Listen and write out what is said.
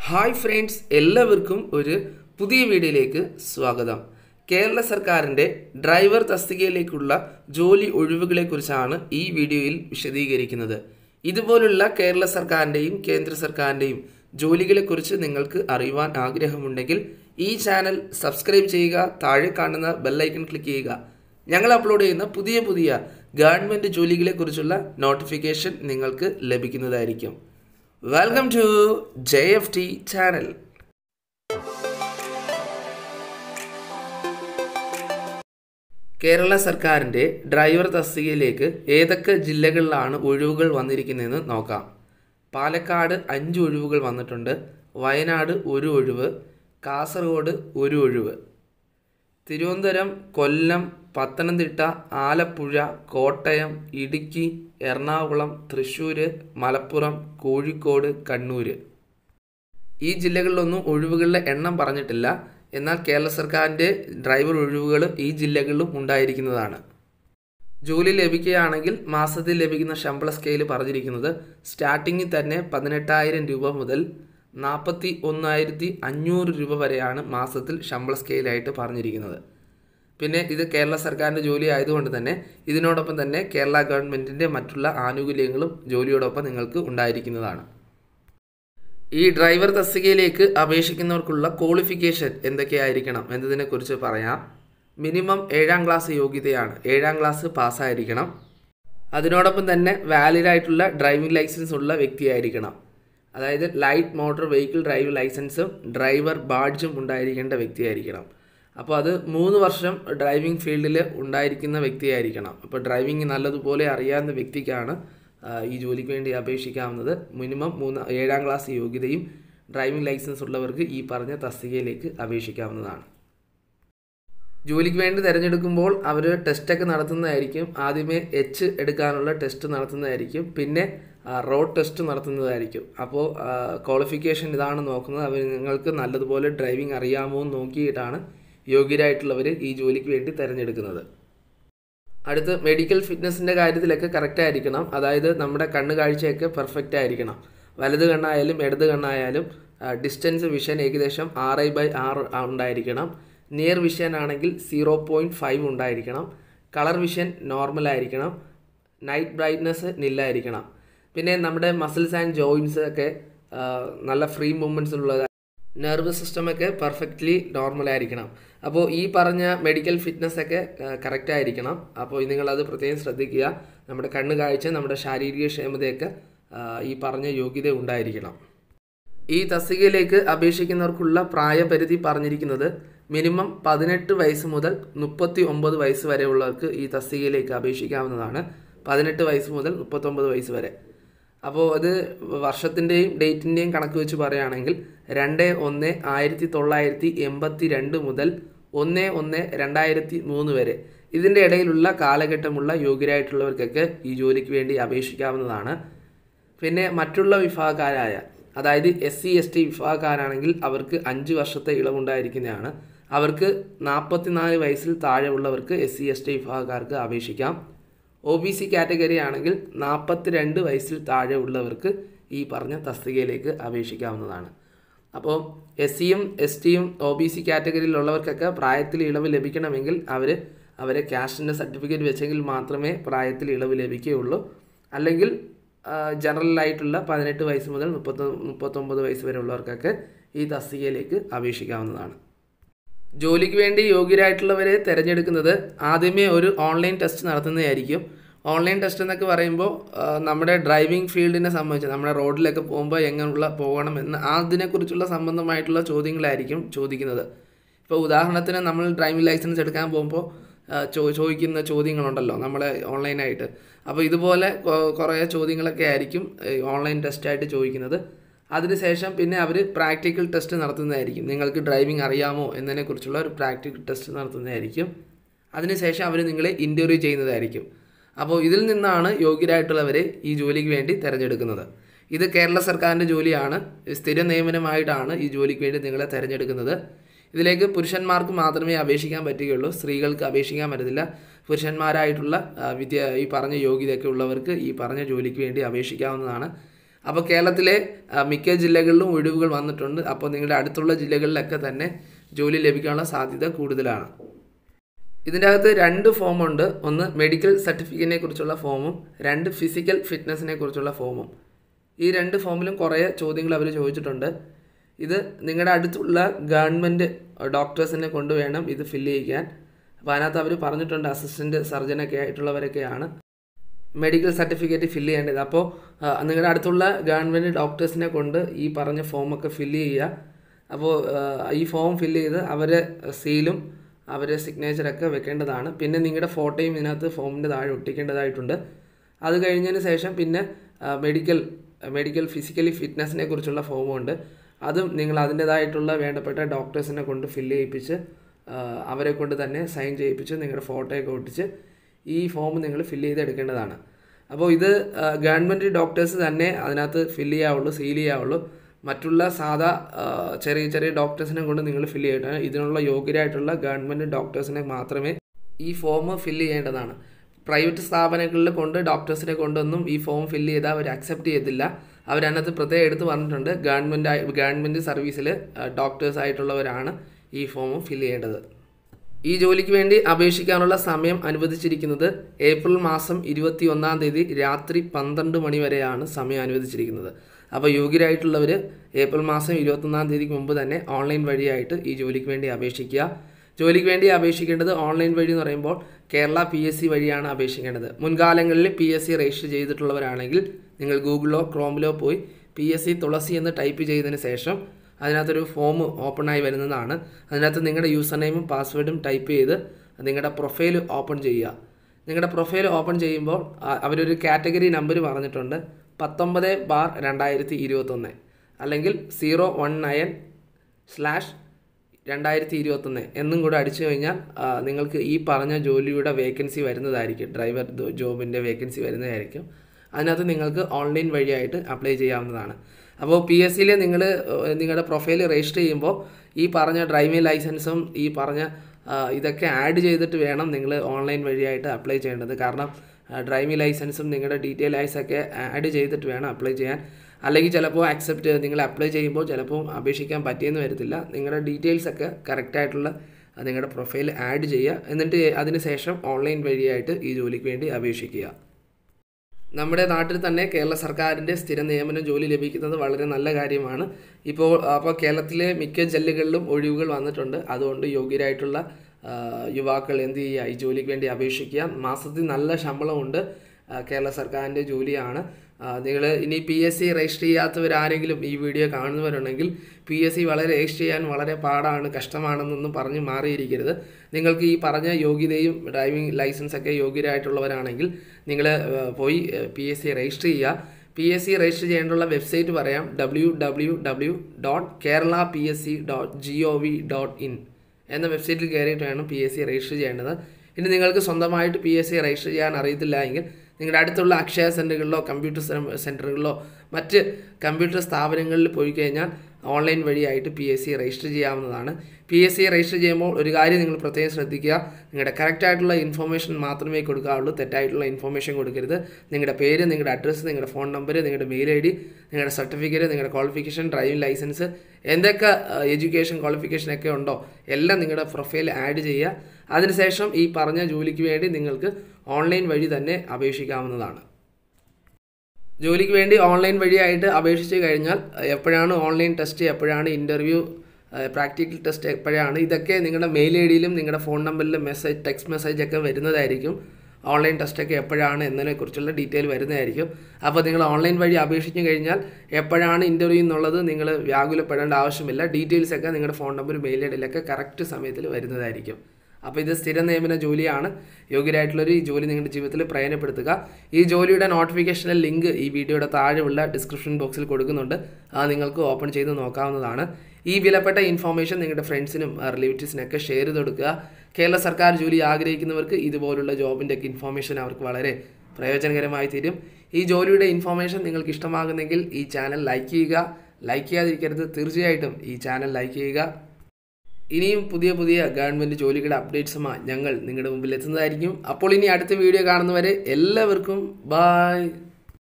hi friends എല്ലാവർക്കും ഒരു പുതിയ വീഡിയോയിലേക്ക് സ്വാഗതം കേരള സർക്കാരിൻ്റെ ഡ്രൈവർ തസ്തികയിലേക്കുള്ള ജോലി ഒഴിവുകളെക്കുറിച്ചാണ് ഈ വീഡിയോയിൽ വിശദീകരിക്കുന്നത് ഇതുപോലുള്ള കേരള സർക്കാരിൻ്റെയും കേന്ദ്ര സർക്കാരിൻ്റെയും ജോലികളെക്കുറിച്ച് നിങ്ങൾക്ക് അറിയുവാൻ ആഗ്രഹമുണ്ടെങ്കിൽ ഈ ചാനൽ സബ്സ്ക്രൈബ് ചെയ്യുക താഴെ കാണുന്ന ബെല്ലൈക്കൺ ക്ലിക്ക് ചെയ്യുക ഞങ്ങൾ അപ്ലോഡ് ചെയ്യുന്ന പുതിയ പുതിയ ഗവൺമെൻറ് ജോലികളെക്കുറിച്ചുള്ള നോട്ടിഫിക്കേഷൻ നിങ്ങൾക്ക് ലഭിക്കുന്നതായിരിക്കും welcome to J F T channel Kerala സർക്കാരിൻ്റെ ഡ്രൈവർ തസ്തികയിലേക്ക് ഏതൊക്കെ ജില്ലകളിലാണ് ഒഴിവുകൾ വന്നിരിക്കുന്നതെന്ന് നോക്കാം പാലക്കാട് അഞ്ച് ഒഴിവുകൾ വന്നിട്ടുണ്ട് വയനാട് ഒരു ഒഴിവ് കാസർഗോഡ് ഒരു ഒഴിവ് തിരുവനന്തപുരം കൊല്ലം പത്തനംതിട്ട ആലപ്പുഴ കോട്ടയം ഇടുക്കി എറണാകുളം തൃശ്ശൂർ മലപ്പുറം കോഴിക്കോട് കണ്ണൂർ ഈ ജില്ലകളിലൊന്നും ഒഴിവുകളുടെ എണ്ണം പറഞ്ഞിട്ടില്ല എന്നാൽ കേരള സർക്കാരിൻ്റെ ഡ്രൈവർ ഒഴിവുകൾ ഈ ജില്ലകളിലും ഉണ്ടായിരിക്കുന്നതാണ് ജോലി ലഭിക്കുകയാണെങ്കിൽ മാസത്തിൽ ലഭിക്കുന്ന ശമ്പള സ്കെയിൽ പറഞ്ഞിരിക്കുന്നത് സ്റ്റാർട്ടിങ്ങിൽ തന്നെ പതിനെട്ടായിരം രൂപ മുതൽ നാൽപ്പത്തി ഒന്നായിരത്തി അഞ്ഞൂറ് രൂപ വരെയാണ് മാസത്തിൽ ശമ്പള സ്കെയിലായിട്ട് പറഞ്ഞിരിക്കുന്നത് പിന്നെ ഇത് കേരള സർക്കാരിൻ്റെ ജോലി ആയതുകൊണ്ട് തന്നെ ഇതിനോടൊപ്പം തന്നെ കേരള ഗവൺമെൻറ്റിൻ്റെ മറ്റുള്ള ആനുകൂല്യങ്ങളും ജോലിയോടൊപ്പം നിങ്ങൾക്ക് ഉണ്ടായിരിക്കുന്നതാണ് ഈ ഡ്രൈവർ തസ്തികയിലേക്ക് അപേക്ഷിക്കുന്നവർക്കുള്ള ക്വാളിഫിക്കേഷൻ എന്തൊക്കെയായിരിക്കണം എന്നതിനെക്കുറിച്ച് പറയാം മിനിമം ഏഴാം ക്ലാസ് യോഗ്യതയാണ് ഏഴാം ക്ലാസ് പാസ്സായിരിക്കണം അതിനോടൊപ്പം തന്നെ വാലിഡ് ആയിട്ടുള്ള ഡ്രൈവിംഗ് ലൈസൻസ് ഉള്ള വ്യക്തിയായിരിക്കണം അതായത് ലൈറ്റ് മോട്ടോർ വെഹിക്കിൾ ഡ്രൈവിംഗ് ലൈസൻസും ഡ്രൈവർ ബാഡ്ജും ഉണ്ടായിരിക്കേണ്ട വ്യക്തിയായിരിക്കണം അപ്പോൾ അത് മൂന്ന് വർഷം ഡ്രൈവിംഗ് ഫീൽഡിൽ ഉണ്ടായിരിക്കുന്ന വ്യക്തിയായിരിക്കണം അപ്പോൾ ഡ്രൈവിംഗ് നല്ലതുപോലെ അറിയാവുന്ന വ്യക്തിക്കാണ് ഈ ജോലിക്ക് വേണ്ടി അപേക്ഷിക്കാവുന്നത് മിനിമം മൂന്ന് ഏഴാം ക്ലാസ് യോഗ്യതയും ഡ്രൈവിംഗ് ലൈസൻസ് ഉള്ളവർക്ക് ഈ പറഞ്ഞ തസ്തികയിലേക്ക് അപേക്ഷിക്കാവുന്നതാണ് ജോലിക്ക് വേണ്ടി തിരഞ്ഞെടുക്കുമ്പോൾ അവർ ടെസ്റ്റൊക്കെ നടത്തുന്നതായിരിക്കും ആദ്യമേ എച്ച് എടുക്കാനുള്ള ടെസ്റ്റ് നടത്തുന്നതായിരിക്കും പിന്നെ റോഡ് ടെസ്റ്റ് നടത്തുന്നതായിരിക്കും അപ്പോൾ ക്വാളിഫിക്കേഷൻ ഇതാണ് നോക്കുന്നത് അവർ നിങ്ങൾക്ക് നല്ലതുപോലെ ഡ്രൈവിംഗ് അറിയാമോ എന്ന് നോക്കിയിട്ടാണ് യോഗ്യരായിട്ടുള്ളവർ ഈ ജോലിക്ക് വേണ്ടി തിരഞ്ഞെടുക്കുന്നത് അടുത്ത് മെഡിക്കൽ ഫിറ്റ്നസിൻ്റെ കാര്യത്തിലൊക്കെ കറക്റ്റ് ആയിരിക്കണം അതായത് നമ്മുടെ കണ്ണ് കാഴ്ചയൊക്കെ പെർഫെക്റ്റ് ആയിരിക്കണം വലത് കണ്ണായാലും ഇടത് കണ്ണായാലും ഡിസ്റ്റൻസ് വിഷൻ ഏകദേശം ആറ് ബൈ ആറ് ഉണ്ടായിരിക്കണം നിയർ വിഷൻ ആണെങ്കിൽ സീറോ പോയിൻറ്റ് ഫൈവ് ഉണ്ടായിരിക്കണം കളർ വിഷൻ നോർമൽ ആയിരിക്കണം നൈറ്റ് ബ്രൈറ്റ്നസ് നില്ലായിരിക്കണം പിന്നെ നമ്മുടെ മസിൽസ് ആൻഡ് ജോയിൻസ് ഒക്കെ നല്ല ഫ്രീ മൂവ്മെൻറ്റ്സ് ഉള്ളത് നെർവ് സിസ്റ്റമൊക്കെ പെർഫെക്റ്റ്ലി നോർമൽ ആയിരിക്കണം അപ്പോൾ ഈ പറഞ്ഞ മെഡിക്കൽ ഫിറ്റ്നസ് ഒക്കെ കറക്റ്റ് ആയിരിക്കണം അപ്പോൾ നിങ്ങളത് പ്രത്യേകം ശ്രദ്ധിക്കുക നമ്മുടെ കണ്ണ് കാഴ്ച നമ്മുടെ ശാരീരിക ക്ഷമതയൊക്കെ ഈ പറഞ്ഞ യോഗ്യത ഉണ്ടായിരിക്കണം ഈ തസ്തികയിലേക്ക് അപേക്ഷിക്കുന്നവർക്കുള്ള പ്രായപരിധി പറഞ്ഞിരിക്കുന്നത് മിനിമം പതിനെട്ട് വയസ്സ് മുതൽ മുപ്പത്തി ഒമ്പത് വയസ്സ് വരെയുള്ളവർക്ക് ഈ തസ്തികയിലേക്ക് അപേക്ഷിക്കാവുന്നതാണ് പതിനെട്ട് വയസ്സ് മുതൽ മുപ്പത്തൊമ്പത് വയസ്സ് വരെ അപ്പോൾ അത് വർഷത്തിൻ്റെയും ഡേറ്റിൻ്റെയും കണക്ക് വെച്ച് പറയുകയാണെങ്കിൽ രണ്ട് ഒന്ന് ആയിരത്തി തൊള്ളായിരത്തി എൺപത്തി രണ്ട് മുതൽ ഒന്ന് ഒന്ന് രണ്ടായിരത്തി മൂന്ന് വരെ ഇതിൻ്റെ ഇടയിലുള്ള കാലഘട്ടമുള്ള യോഗ്യരായിട്ടുള്ളവർക്കൊക്കെ ഈ ജോലിക്ക് വേണ്ടി അപേക്ഷിക്കാവുന്നതാണ് പിന്നെ മറ്റുള്ള വിഭാഗക്കാരായ അതായത് എസ് സി എസ് ടി വിഭാഗക്കാരാണെങ്കിൽ അവർക്ക് അഞ്ച് വർഷത്തെ ഇളവുണ്ടായിരിക്കുന്നതാണ് അവർക്ക് നാൽപ്പത്തിനാല് വയസ്സിൽ താഴെ ഉള്ളവർക്ക് എസ് സി എസ് ടി വിഭാഗക്കാർക്ക് അപേക്ഷിക്കാം ഒ ബി സി കാറ്റഗറി ആണെങ്കിൽ നാൽപ്പത്തിരണ്ട് വയസ്സിൽ താഴെ ഉള്ളവർക്ക് ഈ പറഞ്ഞ തസ്തികയിലേക്ക് അപേക്ഷിക്കാവുന്നതാണ് അപ്പോൾ എസ് സിയും എസ് ടിയും ഒ ബി സി കാറ്റഗറിയിലുള്ളവർക്കൊക്കെ പ്രായത്തിൽ ഇളവ് ലഭിക്കണമെങ്കിൽ അവർ അവരെ ക്യാഷിൻ്റെ സർട്ടിഫിക്കറ്റ് വെച്ചെങ്കിൽ മാത്രമേ പ്രായത്തിൽ ഇളവ് ലഭിക്കുകയുള്ളൂ അല്ലെങ്കിൽ ജനറലായിട്ടുള്ള പതിനെട്ട് വയസ്സ് മുതൽ മുപ്പത്തൊ മുപ്പത്തൊമ്പത് വയസ്സ് വരെ ഉള്ളവർക്കൊക്കെ ഈ തസ്തികയിലേക്ക് അപേക്ഷിക്കാവുന്നതാണ് ജോലിക്ക് വേണ്ടി യോഗ്യരായിട്ടുള്ളവരെ തിരഞ്ഞെടുക്കുന്നത് ആദ്യമേ ഒരു ഓൺലൈൻ ടെസ്റ്റ് നടത്തുന്നതായിരിക്കും ഓൺലൈൻ ടെസ്റ്റ് എന്നൊക്കെ പറയുമ്പോൾ നമ്മുടെ ഡ്രൈവിംഗ് ഫീൽഡിനെ സംബന്ധിച്ച് നമ്മുടെ റോഡിലൊക്കെ പോകുമ്പോൾ എങ്ങനെയുള്ള പോകണം എന്ന് അതിനെക്കുറിച്ചുള്ള സംബന്ധമായിട്ടുള്ള ചോദ്യങ്ങളായിരിക്കും ചോദിക്കുന്നത് ഇപ്പോൾ ഉദാഹരണത്തിന് നമ്മൾ ഡ്രൈവിംഗ് ലൈസൻസ് എടുക്കാൻ പോകുമ്പോൾ ചോ ചോദിക്കുന്ന ചോദ്യങ്ങളുണ്ടല്ലോ നമ്മളെ ഓൺലൈനായിട്ട് അപ്പോൾ ഇതുപോലെ കുറേ ചോദ്യങ്ങളൊക്കെ ആയിരിക്കും ഓൺലൈൻ ടെസ്റ്റായിട്ട് ചോദിക്കുന്നത് അതിനുശേഷം പിന്നെ അവർ പ്രാക്ടിക്കൽ ടെസ്റ്റ് നടത്തുന്നതായിരിക്കും നിങ്ങൾക്ക് ഡ്രൈവിംഗ് അറിയാമോ എന്നതിനെക്കുറിച്ചുള്ള ഒരു പ്രാക്ടിക്കൽ ടെസ്റ്റ് നടത്തുന്നതായിരിക്കും അതിനുശേഷം അവർ നിങ്ങളെ ഇൻ്റർവ്യൂ ചെയ്യുന്നതായിരിക്കും അപ്പോൾ ഇതിൽ നിന്നാണ് യോഗ്യരായിട്ടുള്ളവരെ ഈ ജോലിക്ക് വേണ്ടി തിരഞ്ഞെടുക്കുന്നത് ഇത് കേരള സർക്കാരിൻ്റെ ജോലിയാണ് സ്ഥിര നിയമനമായിട്ടാണ് ഈ ജോലിക്ക് വേണ്ടി നിങ്ങളെ തിരഞ്ഞെടുക്കുന്നത് ഇതിലേക്ക് പുരുഷന്മാർക്ക് മാത്രമേ അപേക്ഷിക്കാൻ പറ്റുകയുള്ളൂ സ്ത്രീകൾക്ക് അപേക്ഷിക്കാൻ പറ്റത്തില്ല പുരുഷന്മാരായിട്ടുള്ള വിദ്യ ഈ പറഞ്ഞ യോഗ്യതയൊക്കെ ഉള്ളവർക്ക് ഈ പറഞ്ഞ ജോലിക്ക് വേണ്ടി അപേക്ഷിക്കാവുന്നതാണ് അപ്പോൾ കേരളത്തിലെ ആ, മിക്ക ജില്ലകളിലും ഒഴിവുകൾ വന്നിട്ടുണ്ട് അപ്പോൾ നിങ്ങളുടെ അടുത്തുള്ള ജില്ലകളിലൊക്കെ തന്നെ ജോലി ലഭിക്കാനുള്ള സാധ്യത കൂടുതലാണ് ഇതിൻ്റെ അകത്ത് രണ്ട് ഫോമുണ്ട് ഒന്ന് മെഡിക്കൽ സർട്ടിഫിക്കറ്റിനെ കുറിച്ചുള്ള ഫോമും രണ്ട് ഫിസിക്കൽ ഫിറ്റ്നസിനെ കുറിച്ചുള്ള ഫോമും ഈ രണ്ട് ഫോമിലും കുറേ ചോദ്യങ്ങൾ അവർ ചോദിച്ചിട്ടുണ്ട് ഇത് നിങ്ങളുടെ അടുത്തുള്ള ഗവൺമെൻറ് ഡോക്ടേഴ്സിനെ കൊണ്ട് വേണം ഇത് ഫില്ല് ചെയ്യിക്കാൻ അപ്പോൾ അതിനകത്ത് അവർ പറഞ്ഞിട്ടുണ്ട് അസിസ്റ്റൻറ്റ് സർജനൊക്കെ ആയിട്ടുള്ളവരൊക്കെയാണ് മെഡിക്കൽ സർട്ടിഫിക്കറ്റ് ഫില്ല് ചെയ്യേണ്ടത് അപ്പോൾ ആ, നിങ്ങളുടെ അടുത്തുള്ള ഗവൺമെൻറ് ഡോക്ടേഴ്സിനെ കൊണ്ട് ഈ പറഞ്ഞ ഫോമൊക്കെ ഫില്ല് ചെയ്യുക അപ്പോൾ ആ, ഈ ഫോം ഫില്ല് ചെയ്ത് അവരെ സീലും അവരെ സിഗ്നേച്ചറൊക്കെ വെക്കേണ്ടതാണ് പിന്നെ നിങ്ങളുടെ ഫോട്ടോയും ഇതിനകത്ത് ഫോമിൻ്റെ താഴെ ഒട്ടിക്കേണ്ടതായിട്ടുണ്ട് അത് കഴിഞ്ഞതിന് ശേഷം പിന്നെ ആ, മെഡിക്കൽ മെഡിക്കൽ ഫിസിക്കലി ഫിറ്റ്നസിനെ കുറിച്ചുള്ള ഫോമുണ്ട് അതും നിങ്ങൾ അതിൻ്റേതായിട്ടുള്ള വേണ്ടപ്പെട്ട ഡോക്ടേഴ്സിനെ കൊണ്ട് ഫില്ല് ചെയ്യിപ്പിച്ച് ആ, അവരെ കൊണ്ട് തന്നെ സൈൻ ചെയ്യിപ്പിച്ച് നിങ്ങളുടെ ഫോട്ടോയൊക്കെ ഒട്ടിച്ച് ഈ ഫോം നിങ്ങൾ ഫില്ല് ചെയ്ത് എടുക്കേണ്ടതാണ് അപ്പോൾ ഇത് ഗവൺമെൻറ് ഡോക്ടേഴ്സ് തന്നെ അതിനകത്ത് ഫില്ല് ചെയ്യാവുള്ളൂ സീൽ ചെയ്യാവുള്ളൂ മറ്റുള്ള സാധാ ആ, ചെറിയ ചെറിയ ഡോക്ടേഴ്സിനെ കൊണ്ട് നിങ്ങൾ ഫില്ല് ചെയ്യട്ടെ ഇതിനുള്ള യോഗ്യരായിട്ടുള്ള ഗവൺമെൻറ് ഡോക്ടേഴ്സിനെ മാത്രമേ ഈ ഫോം ഫില്ല് ചെയ്യേണ്ടതാണ് പ്രൈവറ്റ് സ്ഥാപനങ്ങളിൽ കൊണ്ട് ഡോക്ടേഴ്സിനെ കൊണ്ടൊന്നും ഈ ഫോം ഫില്ല് ചെയ്താൽ അവർ അക്സെപ്റ്റ് ചെയ്തില്ല അവരതിനകത്ത് പ്രത്യേകം എടുത്ത് പറഞ്ഞിട്ടുണ്ട് ഗവൺമെൻറ് ഗവൺമെൻറ് സർവീസിൽ ഡോക്ടേഴ്സ് ആയിട്ടുള്ളവരാണ് ഈ ഫോം ഫില്ല് ചെയ്യേണ്ടത് ഈ ജോലിക്ക് വേണ്ടി അപേക്ഷിക്കാനുള്ള സമയം അനുവദിച്ചിരിക്കുന്നത് ഏപ്രിൽ മാസം ഇരുപത്തി ഒന്നാം തീയതി രാത്രി പന്ത്രണ്ട് മണി വരെയാണ് സമയം അനുവദിച്ചിരിക്കുന്നത് അപ്പോൾ യോഗ്യരായിട്ടുള്ളവർ ഏപ്രിൽ മാസം ഇരുപത്തൊന്നാം തീയതിക്ക് മുമ്പ് തന്നെ ഓൺലൈൻ വഴിയായിട്ട് ഈ ജോലിക്ക് വേണ്ടി അപേക്ഷിക്കുക ജോലിക്ക് വേണ്ടി അപേക്ഷിക്കേണ്ടത് ഓൺലൈൻ വഴി എന്ന് പറയുമ്പോൾ കേരള പി എസ് സി വഴിയാണ് അപേക്ഷിക്കേണ്ടത് മുൻകാലങ്ങളിൽ പി എസ് സി രജിസ്റ്റർ ചെയ്തിട്ടുള്ളവരാണെങ്കിൽ നിങ്ങൾ ഗൂഗിളിലോ ക്രോമിലോ പോയി പി എസ് സി തുളസി എന്ന് ടൈപ്പ് ചെയ്തതിന് ശേഷം അതിനകത്തൊരു ഫോം ഓപ്പണായി വരുന്നതാണ് അതിനകത്ത് നിങ്ങളുടെ യൂസർ നെയിമും പാസ്വേഡും ടൈപ്പ് ചെയ്ത് നിങ്ങളുടെ പ്രൊഫൈൽ ഓപ്പൺ ചെയ്യുക നിങ്ങളുടെ പ്രൊഫൈൽ ഓപ്പൺ ചെയ്യുമ്പോൾ ആ, അവരൊരു കാറ്റഗറി നമ്പർ പറഞ്ഞിട്ടുണ്ട് പത്തൊമ്പത് ബാർ രണ്ടായിരത്തി ഇരുപത്തൊന്ന് അല്ലെങ്കിൽ സീറോ വൺ നയൻ സ്ലാഷ് രണ്ടായിരത്തി ഇരുപത്തൊന്ന് എന്നും കൂടെ അടിച്ചു കഴിഞ്ഞാൽ ആ, നിങ്ങൾക്ക് ഈ പറഞ്ഞ ജോലിയുടെ വേക്കൻസി വരുന്നതായിരിക്കും ഡ്രൈവർ ജോബിൻ്റെ വേക്കൻസി വരുന്നതായിരിക്കും അതിനകത്ത് നിങ്ങൾക്ക് ഓൺലൈൻ വഴിയായിട്ട് അപ്ലൈ ചെയ്യാവുന്നതാണ് അപ്പോൾ പി എസ് സിയിൽ നിങ്ങൾ നിങ്ങളുടെ പ്രൊഫൈൽ രജിസ്റ്റർ ചെയ്യുമ്പോൾ ഈ പറഞ്ഞ ഡ്രൈവിംഗ് ലൈസൻസും ഈ പറഞ്ഞ ആ, ഇതൊക്കെ ആഡ് ചെയ്തിട്ട് വേണം നിങ്ങൾ ഓൺലൈൻ വഴിയായിട്ട് അപ്ലൈ ചെയ്യേണ്ടത് കാരണം ഡ്രൈവിംഗ് ലൈസൻസും നിങ്ങളുടെ ഡീറ്റെയിൽ ഒക്കെ ആഡ് ചെയ്തിട്ട് വേണം അപ്ലൈ ചെയ്യാൻ അല്ലെങ്കിൽ ചിലപ്പോൾ അക്സെപ്റ്റ് നിങ്ങൾ അപ്ലൈ ചെയ്യുമ്പോൾ ചിലപ്പോൾ അപേക്ഷിക്കാൻ പറ്റിയെന്ന് വരത്തില്ല നിങ്ങളുടെ ഡീറ്റെയിൽസ് ഒക്കെ കറക്റ്റായിട്ടുള്ള നിങ്ങളുടെ പ്രൊഫൈൽ ആഡ് ചെയ്യുക എന്നിട്ട് അതിന് ശേഷം ഓൺലൈൻ വഴിയായിട്ട് ഈ ജോലിക്ക് വേണ്ടി അപേക്ഷിക്കുക നമ്മുടെ നാട്ടിൽ തന്നെ കേരള സർക്കാരിൻ്റെ സ്ഥിര നിയമന ജോലി ലഭിക്കുന്നത് വളരെ നല്ല കാര്യമാണ് ഇപ്പോൾ അപ്പോൾ കേരളത്തിലെ മിക്ക ജില്ലകളിലും ഒഴിവുകൾ വന്നിട്ടുണ്ട് അതുകൊണ്ട് യോഗ്യരായിട്ടുള്ള ആ, യുവാക്കൾ എന്ത് ചെയ്യുക ഈ ജോലിക്ക് വേണ്ടി അപേക്ഷിക്കുക മാസത്തിൽ നല്ല ശമ്പളമുണ്ട് ആ, കേരള സർക്കാരിൻ്റെ ജോലിയാണ് നിങ്ങൾ ഇനി പി എസ് സി രജിസ്റ്റർ ചെയ്യാത്തവരാരെങ്കിലും ഈ വീഡിയോ കാണുന്നവരുണ്ടെങ്കിൽ പി എസ് സി വളരെ രജിസ്റ്റർ ചെയ്യാൻ വളരെ പാടാണ് കഷ്ടമാണെന്നൊന്നും പറഞ്ഞ് മാറിയിരിക്കരുത് നിങ്ങൾക്ക് ഈ പറഞ്ഞ യോഗ്യതയും ഡ്രൈവിംഗ് ലൈസൻസ് ഒക്കെ യോഗ്യരായിട്ടുള്ളവരാണെങ്കിൽ നിങ്ങൾ പോയി പി എസ് സി രജിസ്റ്റർ ചെയ്യുക പി എസ് സി രജിസ്റ്റർ ചെയ്യേണ്ടുള്ള വെബ്സൈറ്റ് പറയാം W W W dot Kerala P S C dot G O V dot in എന്ന വെബ്സൈറ്റിൽ കയറിയിട്ട് വേണം പി എസ് സി രജിസ്റ്റർ ചെയ്യേണ്ടത് ഇനി നിങ്ങൾക്ക് സ്വന്തമായിട്ട് പി എസ് സി രജിസ്റ്റർ ചെയ്യാൻ അറിയത്തില്ല എങ്കിൽ നിങ്ങളുടെ അടുത്തുള്ള അക്ഷയ സെൻറ്ററുകളിലോ കമ്പ്യൂട്ടർ സെൻറ്ററുകളിലോ മറ്റ് കമ്പ്യൂട്ടർ സ്ഥാപനങ്ങളിൽ പോയി കഴിഞ്ഞാൽ ഓൺലൈൻ വഴിയായിട്ട് പി എസ് സി രജിസ്റ്റർ ചെയ്യാവുന്നതാണ് പി എസ് സി രജിസ്റ്റർ ചെയ്യുമ്പോൾ ഒരു കാര്യം നിങ്ങൾ പ്രത്യേകം ശ്രദ്ധിക്കുക നിങ്ങളുടെ കറക്റ്റ് ആയിട്ടുള്ള ഇൻഫർമേഷൻ മാത്രമേ കൊടുക്കാവുള്ളൂ തെറ്റായിട്ടുള്ള ഇൻഫർമേഷൻ കൊടുക്കരുത് നിങ്ങളുടെ പേര് നിങ്ങളുടെ അഡ്രസ്സ് നിങ്ങളുടെ ഫോൺ നമ്പർ നിങ്ങളുടെ മെയിൽ ഐ ഡി നിങ്ങളുടെ സർട്ടിഫിക്കറ്റ് നിങ്ങളുടെ ക്വാളിഫിക്കേഷൻ ഡ്രൈവിംഗ് ലൈസൻസ് എന്തൊക്കെ എഡ്യൂക്കേഷൻ ക്വാളിഫിക്കേഷൻ ഒക്കെ ഉണ്ടോ എല്ലാം നിങ്ങളുടെ പ്രൊഫൈൽ ആഡ് ചെയ്യുക അതിനുശേഷം ഈ പറഞ്ഞ ജോലിക്ക് വേണ്ടി നിങ്ങൾക്ക് ഓൺലൈൻ വഴി തന്നെ അപേക്ഷിക്കാവുന്നതാണ് ജോലിക്ക് വേണ്ടി ഓൺലൈൻ വഴിയായിട്ട് അപേക്ഷിച്ച് കഴിഞ്ഞാൽ എപ്പോഴാണ് ഓൺലൈൻ ടെസ്റ്റ് എപ്പോഴാണ് ഇൻ്റർവ്യൂ പ്രാക്ടിക്കൽ ടെസ്റ്റ് എപ്പോഴാണ് ഇതൊക്കെ നിങ്ങളുടെ മെയിൽ ഐ ഡിയിലും നിങ്ങളുടെ ഫോൺ നമ്പറിലും മെസ്സേജ് ടെക്സ്റ്റ് മെസ്സേജ് ഒക്കെ വരുന്നതായിരിക്കും ഓൺലൈൻ ടെസ്റ്റൊക്കെ എപ്പോഴാണ് എന്നതിനെക്കുറിച്ചുള്ള ഡീറ്റെയിൽ വരുന്നതായിരിക്കും അപ്പോൾ നിങ്ങൾ ഓൺലൈൻ വഴി അപേക്ഷിച്ച് കഴിഞ്ഞാൽ എപ്പോഴാണ് ഇൻ്റർവ്യൂ എന്നുള്ളത് നിങ്ങൾ വ്യാകുലപ്പെടേണ്ട ആവശ്യമില്ല ഡീറ്റെയിൽസ് ഒക്കെ നിങ്ങളുടെ ഫോൺ നമ്പർ മെയിൽ ഐ ഡിയിലൊക്കെ കറക്റ്റ് സമയത്തിൽ വരുന്നതായിരിക്കും അപ്പോൾ ഇത് സ്ഥിര നിയമന ജോലിയാണ് യോഗ്യരായിട്ടുള്ളൊരു ഈ ജോലി നിങ്ങളുടെ ജീവിതത്തിൽ പ്രയോജനപ്പെടുത്തുക ഈ ജോലിയുടെ നോട്ടിഫിക്കേഷൻ്റെ ലിങ്ക് ഈ വീഡിയോയുടെ താഴെയുള്ള ഡിസ്ക്രിപ്ഷൻ ബോക്സിൽ കൊടുക്കുന്നുണ്ട് അത് നിങ്ങൾക്ക് ഓപ്പൺ ചെയ്ത് നോക്കാവുന്നതാണ് ഈ വിലപ്പെട്ട ഇൻഫോർമേഷൻ നിങ്ങളുടെ ഫ്രണ്ട്സിനും റിലേറ്റീവ്സിനൊക്കെ ഷെയർ ചെയ്ത് കൊടുക്കുക കേരള സർക്കാർ ജോലി ആഗ്രഹിക്കുന്നവർക്ക് ഇതുപോലുള്ള ജോബിൻ്റെ ഒക്കെ ഇൻഫോർമേഷൻ അവർക്ക് വളരെ പ്രയോജനകരമായി തീരും ഈ ജോലിയുടെ ഇൻഫോർമേഷൻ നിങ്ങൾക്ക് ഇഷ്ടമാകുന്നെങ്കിൽ ഈ ചാനൽ ലൈക്ക് ചെയ്യുക ലൈക്ക് ചെയ്യാതിരിക്കരുത് തീർച്ചയായിട്ടും ഈ ചാനൽ ലൈക്ക് ചെയ്യുക ഇനിയും പുതിയ പുതിയ ഗവൺമെൻറ് ജോലികളുടെ അപ്ഡേറ്റ്സുമായി ഞങ്ങൾ നിങ്ങളുടെ മുമ്പിൽ എത്തുന്നതായിരിക്കും അപ്പോൾ ഇനി അടുത്ത വീഡിയോ കാണുന്നവരെ എല്ലാവർക്കും ബായ്